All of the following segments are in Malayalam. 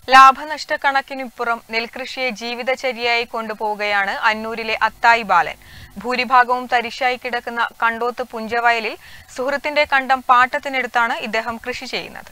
ലാഭനഷ്ട കണക്കിനിപ്പുറം നെൽകൃഷിയെ ജീവിതചര്യയായി കൊണ്ടുപോവുകയാണ് അന്നൂരിലെ അത്തായി ബാലൻ ഭൂരിഭാഗവും തരിശായി കിടക്കുന്ന കണ്ടോത്ത് പുഞ്ചവയലിൽ സുഹൃത്തിന്റെ കണ്ടം പാട്ടത്തിനെടുത്താണ് ഇദ്ദേഹം കൃഷി ചെയ്യുന്നത്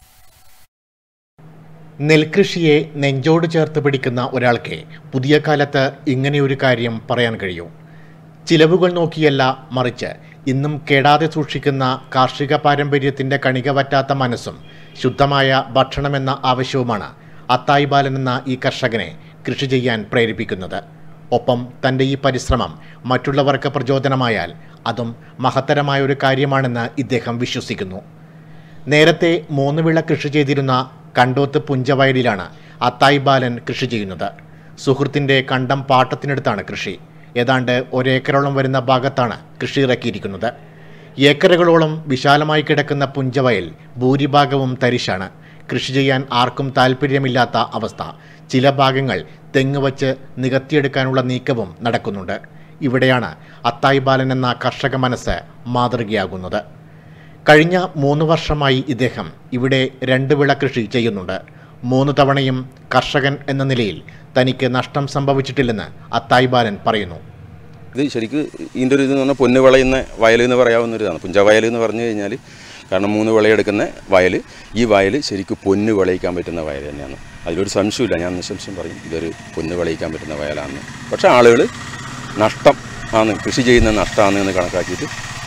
നെൽകൃഷിയെ നെഞ്ചോട് ചേർത്ത് പിടിക്കുന്ന ഒരാൾക്ക് പുതിയ കാലത്ത് ഇങ്ങനെയൊരു കാര്യം പറയാൻ കഴിയൂ ചിലവുകൾ നോക്കിയല്ല മറിച്ച് ഇന്നും കേടാതെ സൂക്ഷിക്കുന്ന കാർഷിക പാരമ്പര്യത്തിൻ്റെ കണിക പറ്റാത്ത മനസ്സും ശുദ്ധമായ ഭക്ഷണമെന്ന ആവശ്യവുമാണ് അത്തായി ബാലൻ എന്ന ഈ കർഷകനെ കൃഷി ചെയ്യാൻ പ്രേരിപ്പിക്കുന്നത് ഒപ്പം തൻ്റെ ഈ പരിശ്രമം മറ്റുള്ളവർക്ക് പ്രചോദനമായാൽ അതും മഹത്തരമായ ഒരു കാര്യമാണെന്ന് ഇദ്ദേഹം വിശ്വസിക്കുന്നു നേരത്തെ മൂന്ന് വിള കൃഷി ചെയ്തിരുന്ന കണ്ടോത്ത് പുഞ്ചവയലിലാണ് അത്തായി ബാലൻ കൃഷി ചെയ്യുന്നത് സുഹൃത്തിൻ്റെ കണ്ടം പാട്ടത്തിനടുത്താണ് കൃഷി ഏതാണ്ട് ഒരേക്കറോളം വരുന്ന ഭാഗത്താണ് കൃഷി ഇറക്കിയിരിക്കുന്നത് ഏക്കറുകളോളം വിശാലമായി കിടക്കുന്ന പുഞ്ചവയൽ ഭൂരിഭാഗവും തരിശാണ് കൃഷി ചെയ്യാൻ ആർക്കും താല്പര്യമില്ലാത്ത അവസ്ഥ ചില ഭാഗങ്ങൾ തെങ്ങ് വച്ച് നികത്തിയെടുക്കാനുള്ള നീക്കവും നടക്കുന്നുണ്ട് ഇവിടെയാണ് അത്തായി ബാലൻ എന്ന കർഷക മനസ്സ് മാതൃകയാകുന്നത് കഴിഞ്ഞ മൂന്ന് വർഷമായി ഇദ്ദേഹം ഇവിടെ രണ്ട് വിള കൃഷി ചെയ്യുന്നുണ്ട് മൂന്ന് തവണയും കർഷകൻ എന്ന നിലയിൽ തനിക്ക് നഷ്ടം സംഭവിച്ചിട്ടില്ലെന്ന് അത്തായി ബാലൻ പറയുന്നു ഇത് ശരിക്ക് ഇതിൻ്റെ ഒരു ഇതെന്ന് പറഞ്ഞാൽ പൊന്ന് വിളയുന്ന വയൽ എന്ന് പറയാവുന്ന ഒരു ഇതാണ് പുഞ്ചവയൽ എന്ന് പറഞ്ഞു കഴിഞ്ഞാൽ കാരണം മൂന്ന് വിളയെടുക്കുന്ന വയൽ ഈ വയൽ ശരിക്കും പൊന്ന് വിളയിക്കാൻ പറ്റുന്ന വയൽ തന്നെയാണ് അതിലൊരു സംശയമില്ല ഞാൻ നിസ്സംശയം പറയും ഇതൊരു പൊന്ന് വിളയിക്കാൻ പറ്റുന്ന വയലാണ് പക്ഷേ ആളുകൾ നഷ്ടം ആണ് കൃഷി ചെയ്യുന്ന നഷ്ടമാണ് എന്ന് കണക്കാക്കിയിട്ട്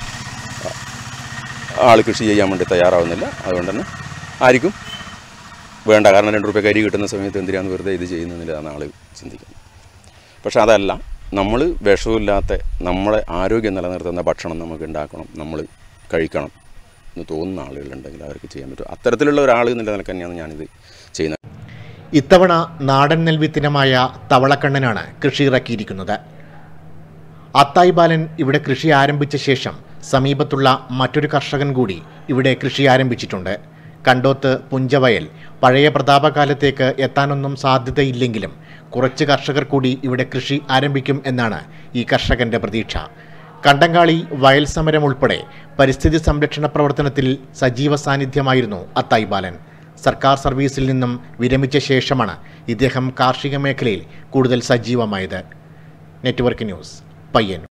ആൾ കൃഷി ചെയ്യാൻ വേണ്ടി തയ്യാറാവുന്നില്ല അതുകൊണ്ട് തന്നെ ആർക്കും വേണ്ട കാരണം രണ്ട് റുപ്യ കരി കിട്ടുന്ന സമയത്ത് എന്തിനാണ് വെറുതെ ഇത് ചെയ്യുന്നതിലാണ് ആൾ ചിന്തിക്കുന്നത് പക്ഷെ അതല്ല നമ്മൾ വിഷമില്ലാത്ത നമ്മളെ ആരോഗ്യം നിലനിർത്തുന്ന ഭക്ഷണം നമുക്ക് ഉണ്ടാക്കണം നമ്മൾ കഴിക്കണം എന്ന് തോന്നുന്ന ആളുകളുണ്ടെങ്കിൽ അവർക്ക് ചെയ്യാൻ പറ്റും അത്തരത്തിലുള്ള ഒരാൾ എന്നുള്ള നിലക്ക് തന്നെയാണ് ഞാനിത് ചെയ്യുന്നത് ഇത്തവണ നാടൻ നെൽവിത്തിനമായ തവളക്കണ്ണനാണ് കൃഷി ഇറക്കിയിരിക്കുന്നത് അത്തായി ബാലൻ ഇവിടെ കൃഷി ആരംഭിച്ച ശേഷം സമീപത്തുള്ള മറ്റൊരു കർഷകൻ കൂടി ഇവിടെ കൃഷി ആരംഭിച്ചിട്ടുണ്ട് കണ്ടോത്ത് പുഞ്ചവയൽ പഴയ പ്രതാപകാലത്തേക്ക് എത്താനൊന്നും സാധ്യതയില്ലെങ്കിലും കുറച്ച് കർഷകർ കൂടി ഇവിടെ കൃഷി ആരംഭിക്കും എന്നാണ് ഈ കർഷകന്റെ പ്രതീക്ഷ കണ്ടങ്കാളി വയൽ സമരം ഉൾപ്പെടെ പരിസ്ഥിതി സംരക്ഷണ പ്രവർത്തനത്തിൽ സജീവ സാന്നിധ്യമായിരുന്നു അത്തായി ബാലൻ സർക്കാർ സർവീസിൽ നിന്നും വിരമിച്ച ശേഷമാണ് ഇദ്ദേഹം കാർഷിക മേഖലയിൽ കൂടുതൽ സജീവമായത് നെറ്റ്വർക്ക് ന്യൂസ് പയ്യന്നൂർ